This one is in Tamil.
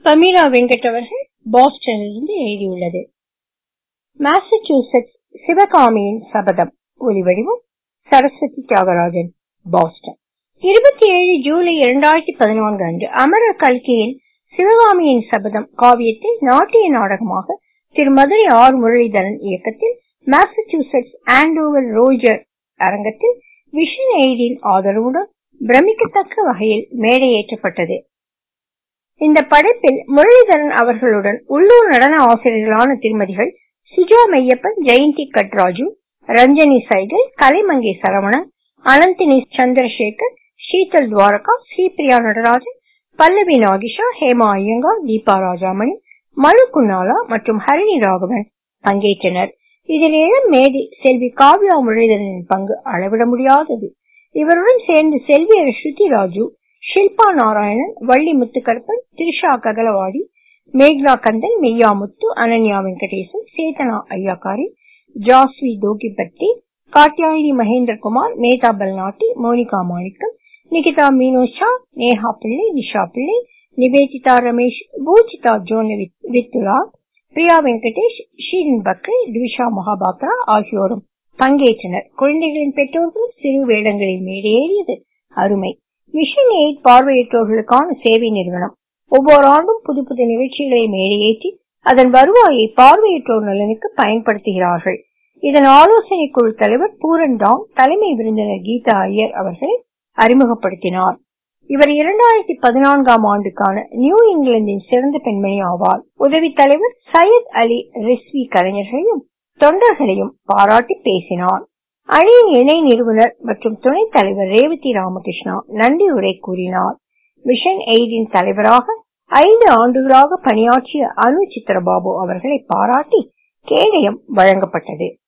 பமீரா வெங்கட் அவர்கள் பாஸ்டனிலிருந்து எழுதியுள்ளது மாசச்சூசெட்ஸ் சிவகாமியின் சபதம் ஒலிவடிவம் சரஸ்வதி தியாகராஜன் பாஸ்டன் இருபத்தி ஏழு ஜூலை இரண்டாயிரத்தி பதினான்கு அன்று அமரர் கல்கியின் சிவகாமியின் சபதம் காவியத்தை நாட்டிய நாடகமாக திரு மதுரை ஆர் முரளிதரன் இயக்கத்தில் மாசச்சூசெட்ஸ் ஆண்டோவர் ரோஜர் அரங்கத்தில் விஷன் எய்டின் ஆதரவுடன் பிரமிக்கத்தக்க வகையில் மேடையேற்றப்பட்டது இந்த படைப்பில் முரளிதரன் அவர்களுடன் உள்ளூர் நடன ஆசிரியர்களான திருமதிகள் சுஜா மெய்யப்பன் ஜெயந்தி கட்ராஜு ரஞ்சனி சைகல் கலைமங்கை சரவணன் அனந்தினி சந்திரசேகர் ஷீதல் துவாரகா ஸ்ரீபிரியா நடராஜன் பல்லவி நாகிஷா ஹேமா ஐயங்கார் தீபா ராஜாமணி மழு குன்னாலா மற்றும் ஹரிணி ராகவன் பங்கேற்றனர் இதில் இளம் மேதை செல்வி காவ்யா முரளிதரனின் பங்கு அளவிட முடியாதது இவருடன் சேர்ந்து செல்வியர் ஸ்ருதி ராஜு ஷில்பா நாராயணன் வள்ளி முத்துக்கருப்பன் திரிஷா ககலவாடி மேக்னா கந்தன் மெய்யா முத்து அனன்யா வெங்கடேசன் சேதனா ஐயாக்காரி ஜாஸ்வி தோகிபத்தி காத்யாயினி மகேந்திரகுமார் மேதா பல்நாட்டி மோனிகா மாணிக்கம் நிகிதா மீனோஷா நேஹா பிள்ளை நிஷா பிள்ளை நிவேதிதா ரமேஷ் பூஜிதா ஜோன் வித்துலா பிரியா வெங்கடேஷ் ஷீரின் பக்ரே டுவிஷா மகாபாத்ரா ஆகியோரும் பங்கேற்றனர் குழந்தைகளின் பெற்றோர்களும் சிறு வேடங்களில் மேடையேறியது அருமை மிஷன் எய்ட் பார்வையற்றோர்களுக்கான சேவை நிறுவனம் ஒவ்வொரு ஆண்டும் புது புது நிகழ்ச்சிகளை மேடையேற்றி அதன் வருவாயை பார்வையற்றோர் நலனுக்கு பயன்படுத்துகிறார்கள் இதன் ஆலோசனை குழு தலைவர் பூரன் டாங் தலைமை விருந்தினர் கீதா ஐயர் அவர்களை அறிமுகப்படுத்தினார் இவர் இரண்டாயிரத்தி பதினான்காம் ஆண்டுக்கான நியூ இங்கிலாந்தின் சிறந்த பெண்மணி ஆவார் உதவி தலைவர் சையத் அலி ரிஸ்வி கலைஞர்களையும் தொண்டர்களையும் பாராட்டி பேசினார் அணியின் இணை நிறுவனர் மற்றும் துணைத் தலைவர் ரேவதி ராமகிருஷ்ணா நன்றி உரை கூறினார் மிஷன் எய்டின் தலைவராக ஐந்து ஆண்டுகளாக பணியாற்றிய அனு சித்திரபாபு அவர்களை பாராட்டி கேடயம் வழங்கப்பட்டது